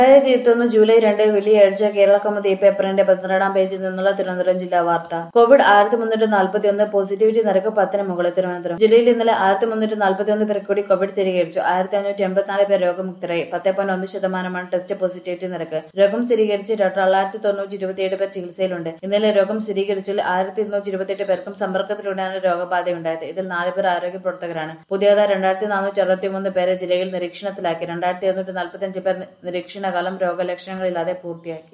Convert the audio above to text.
രണ്ടായിരത്തി ഇരുപത്തൊന്ന് ജൂലൈ രണ്ട് വെള്ളിയാഴ്ച കേരള കൗമുദി പേപ്പറിന്റെ പന്ത്രണ്ടാം പേജിൽ നിന്നുള്ള തിരുവനന്തപുരം ജില്ലാ വാർത്ത കോവിഡ് ആയിരത്തി മുന്നൂറ്റി നാൽപ്പത്തി ഒന്ന് പോസിറ്റിവിറ്റി നിരക്ക് പത്തിന് മുകളിൽ തിരുവനന്തപുരം ജില്ലയിൽ ഇന്നലെ ആയിരത്തി മുന്നൂറ്റി നാൽപ്പത്തി ഒന്ന് പേർക്ക് കൂടി കോവിഡ് സ്ഥിരീകരിച്ചു ആയിരത്തി അഞ്ഞൂറ്റി എൺപത്തിനാല് പേർ രോഗമുക്തരായി പത്ത് പോയിന്റ് ഒന്ന് ശതമാനമാണ് ടെസ്റ്റ് പോസിറ്റിവിറ്റി നിരക്ക് രോഗം സ്ഥിരീകരിച്ച് തൊള്ളായിരത്തി തൊണ്ണൂറ്റി ഇരുപത്തിയേഴ് പേർ ചികിത്സയിലുണ്ട് ഇന്നലെ രോഗം സ്ഥിരീകരിച്ചതിൽ ആയിരത്തി ഇരുന്നൂറ്റി ഇരുപത്തിയെട്ട് പേർക്കും സമ്പർക്കത്തിലൂടെയാണ് രോഗബാധയുണ്ടായത് ഇതിൽ നാല് പേർ ആരോഗ്യ പ്രവർത്തകരാണ് പുതിയതായി രണ്ടായിരത്തി നാനൂറ്റി അറുപത്തിമൂന്ന് പേരെ ജില്ലയിൽ നിരീക്ഷണത്തിലാക്കി രണ്ടായിരത്തി എഴുന്നൂറ്റി നാൽപ്പത്തി അഞ്ച് പേർ നിരീക്ഷണകാലം രോഗലക്ഷണങ്ങളില്ലാതെ പൂർത്തിയാക്കി